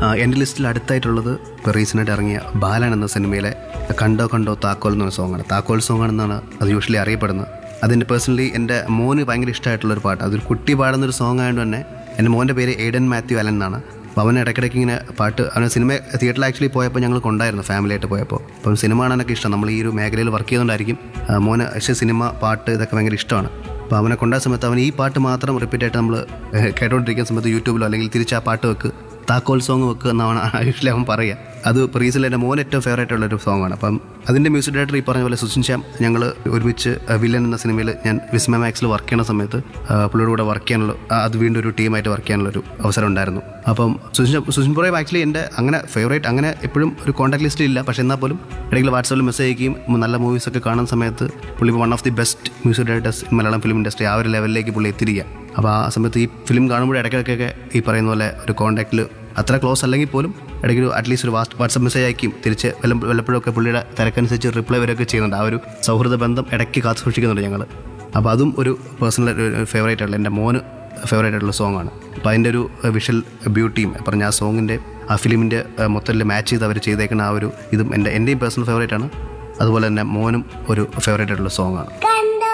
ആ, എൻ്റെ ലിസ്റ്റിൽ അടുത്തായിട്ടുള്ളത് ഇപ്പോൾ റീസെൻ്റായിട്ട് ഇറങ്ങിയ ബാലൻ എന്ന സിനിമയിലെ കണ്ടോ കണ്ടോ താക്കോൽ എന്ന് പറഞ്ഞ സോങ്ങാണ് താക്കോൽ സോങ് ആണെന്നാണ് അത് യൂഷ്വലി അറിയപ്പെടുന്നത് അതിൻ്റെ പേഴ്സണലി എൻ്റെ മോന് ഭയങ്കര ഇഷ്ടമായിട്ടുള്ളൊരു പാട്ട് അതൊരു കുട്ടി പാടുന്നൊരു സോങ് ആയതുകൊണ്ട് തന്നെ എൻ്റെ മോൻ്റെ പേര് എയ്ഡൻ മാത്യു അലൻ എന്നാണ് അപ്പോൾ അവൻ ഇടയ്ക്കിടയ്ക്ക് ഇങ്ങനെ പാട്ട് അവന് സിനിമ തിയേറ്ററിൽ ആക്ച്വലി പോയപ്പോൾ ഞങ്ങൾ കൊണ്ടായിരുന്നു ഫാമിലിയായിട്ട് പോയപ്പോൾ അപ്പം സിനിമ കാണാനൊക്കെ ഇഷ്ടം നമ്മൾ ഈ ഒരു മേഖലയിൽ വർക്ക് ചെയ്തുകൊണ്ടായിരിക്കും ആ, മോന് പക്ഷേ സിനിമ പാട്ട് ഇതൊക്കെ ഭയങ്കര ഇഷ്ടമാണ് അപ്പോൾ അവനെ കൊണ്ടുപോയ സമയത്ത് അവൻ ഈ പാട്ട് മാത്രം റിപ്പീറ്റ് ആയിട്ട് നമ്മൾ കേട്ടോണ്ടിരിക്കുന്ന സമയത്ത് യൂട്യൂബിലോ അല്ലെങ്കിൽ തിരിച്ച് ആ പാട്ട് വെക്ക് താക്കോൽ സോങ് വെക്കുക എന്നാണ് യൂഷ്വലി അവൻ പറയുക അത് ഇപ്പോൾ റീസെൻ്റ് എൻ്റെ മോൻ ഏറ്റവും ഫേവറേറ്റ് ഉള്ളൊരു സോങ്ങാണ് അപ്പം അതിൻ്റെ മ്യൂസിക് ഡയറക്ടർ ഈ പറഞ്ഞ പോലെ സുഷിൻ ശ്യാം ഞങ്ങൾ ഒരുമിച്ച് വില്ലൻ എന്ന സിനിമയിൽ ഞാൻ വിസ്മയ മാക്സിൽ വർക്ക് ചെയ്യുന്ന സമയത്ത് ആ, പുള്ളിയുടെ കൂടെ വർക്ക് ചെയ്യാനുള്ള ആ, അത് വീണ്ടും ഒരു ടീമായിട്ട് വർക്ക് ചെയ്യാനുള്ളൊരു അവസരം ഉണ്ടായിരുന്നു അപ്പം സുഷിൻ സുഷിൻ പുറയും ആക്ച്വലി എൻ്റെ അങ്ങനെ ഫേവറേറ്റ് അങ്ങനെ എപ്പോഴും ഒരു കോൺടാക്ട് ലിസ്റ്റിൽ ഇല്ല പക്ഷേ എന്നാൽ പോലും ഇടയ്ക്ക് വാട്സാപ്പിൽ മെസ്സേജ് അയക്കുകയും നല്ല മൂവീസ് ഒക്കെ കാണുന്ന സമയത്ത് പുള്ളി one of the best music directors Malayalam film industry ആ ഒരു ലെവലിലേക്ക് പുള്ളി എത്തിരിക്കുക അപ്പോൾ ആ സമയത്ത് ഈ ഫിലിം കാണുമ്പോൾ ഇടയ്ക്കിടയ്ക്കൊക്കെ ഈ പറയുന്ന പോലെ ഒരു കോൺടാക്റ്റിൽ അത്ര ക്ലോസ് അല്ലെങ്കിൽ പോലും ഇടയ്ക്ക് ഒരു അറ്റ്ലീസ്റ്റ് ഒരു വാട്സപ്പ് മെസ്സേജ് അയക്കും തിരിച്ച് വല്ല വല്ലപ്പോഴൊക്കെ പുള്ളിയുടെ തിരക്കനുസരിച്ച് റിപ്ലൈ വരെയൊക്കെ ചെയ്യുന്നുണ്ട് ആ ഒരു സൗഹൃദ ബന്ധം ഇടയ്ക്ക് കാത്തു സൂക്ഷിക്കുന്നുണ്ട് ഞങ്ങൾ അപ്പോൾ അതും ഒരു പേഴ്സണൽ ഫേവറേറ്റ് ആയിട്ടുള്ള എൻ്റെ മോന് ഫേവറേറ്റ് ആയിട്ടുള്ള സോങ് ആണ് അപ്പോൾ അതിൻ്റെ ഒരു വിഷ്വൽ ബ്യൂട്ടിയും പറഞ്ഞ ആ സോങ്ങിൻ്റെ ആ ഫിലിമിൻ്റെ മൊത്തത്തിൽ മാച്ച് ചെയ്ത് അവർ ചെയ്തേക്കുന്ന ആ ഒരു ഇതും എൻ്റെ എൻ്റെയും പേഴ്സണൽ ഫേവറേറ്റ് ആണ് അതുപോലെ തന്നെ മോനും ഒരു ഫേവറേറ്റ് ആയിട്ടുള്ള സോങ് ആണ്